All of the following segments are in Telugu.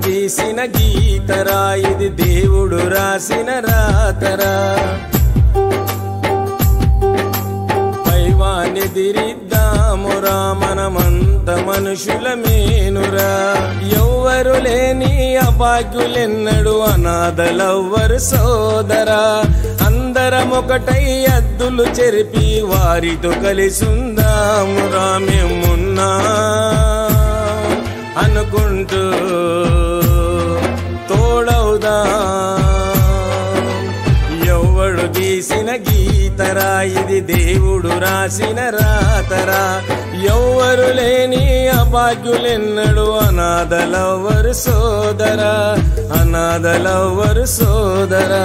గీసిన గీతరా ఇది దేవుడు రాసిన రాతరా పైవానెదిరిద్దామురా మనమంత మనుషుల మేనురా ఎవ్వరు లేని అభాగ్యులెన్నడు అనాథలవ్వరు సోదరా అందరం ఒకటై అద్దులు చెరిపి వారితో కలిసుందామురా మేమున్నా అనుకుంటూ తోడవుదా ఎవ్వడు గీసిన గీతరా ఇది దేవుడు రాసిన రాతరా ఎవ్వరు లేని అభాగ్యులెన్నడు అనాథలవ్వరు సోదరా అనాథలవ్వరు సోదరా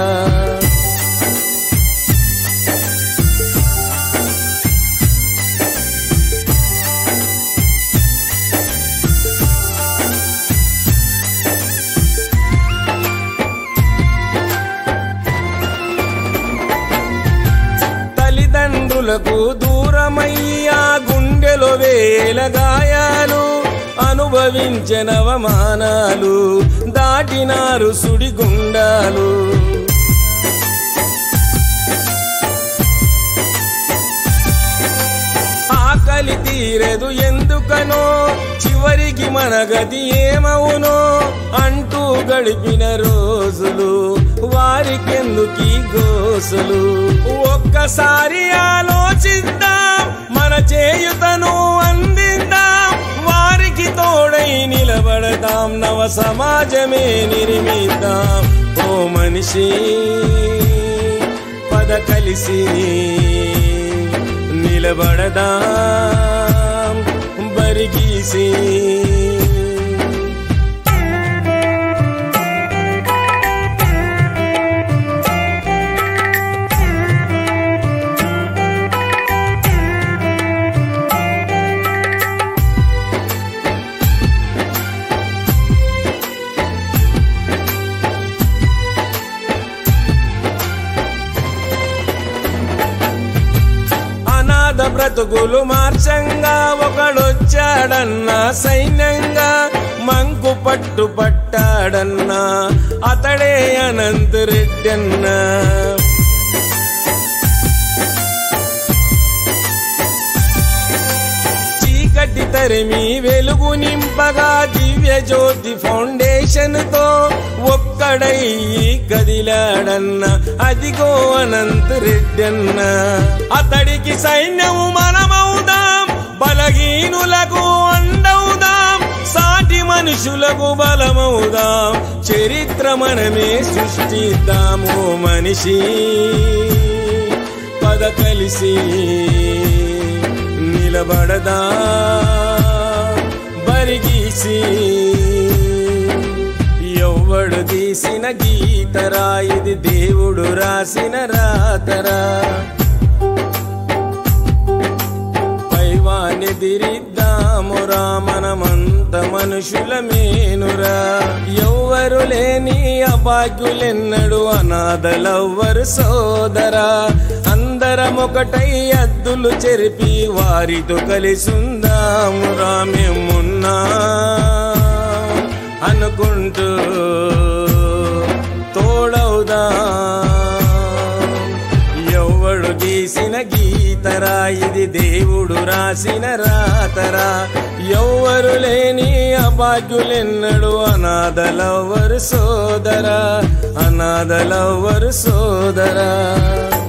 తల్లిదండ్రులకు దూరమయ్యా గుండెలో వేల గాయాలు అనుభవించిన అవమానాలు దాటినారు సుడిగుండాలు ఆకలి తీరదు ఎందుకనో చివరికి మన గతి ఏమవునో అంటూ గడిపిన రోజులు వారికెందుకీ గోసులు ఒక్కసారి ఆలోచిద్దాం మన చేయుతను అందిద్దాం వారికి తోడై నిలబడదాం నవ సమాజమే నిర్మిద్దాం ఓ మనిషి పద కలిసి నిలబడదా బరిగీసి అనాథ బ్రతుకులు మార్చంగా ఒకడొచ్చాడన్నా సైన్యంగా మంకు పట్టు పట్టాడన్నా అతడే అనంత రెడ్డన్నా చీకటి తరిమి వెలుగు నింపగా దివ్య జ్యోతి ఫౌండేషన్ తో ఒక్కడై కదిలాడన్న అదిగో అనంత రెడ్డన్న అతడికి సైన్యము మనమవుదాం బలహీనులకు అండవుదాం సాటి మనుషులకు బలమవుదాం చరిత్ర మనమే సృష్టిద్దాము మనిషి పద కలిసి నిలబడదా బరిగీసి ఎవ్వడు తీసిన గీతరా ఇది దేవుడు రాసిన రాతరా పైవానెదిరిద్దామురా మనమంత మనుషుల మేనురా ఎవ్వరు లేని అభాగ్యులెన్నడు అనాథలవ్వరు సోదరా అందరం ఒకటై అద్దులు చెరిపి వారితో కలిసుందామురా మేమున్నా అనుకుంటూ తోడవుదా ఎవ్వడు గీసిన గీతరా ఇది దేవుడు రాసిన రాతరా ఎవ్వరు లేని అభాగ్యులెన్నడు అనాథలవ్వరు సోదరా అనాథలవ్వరు సోదరా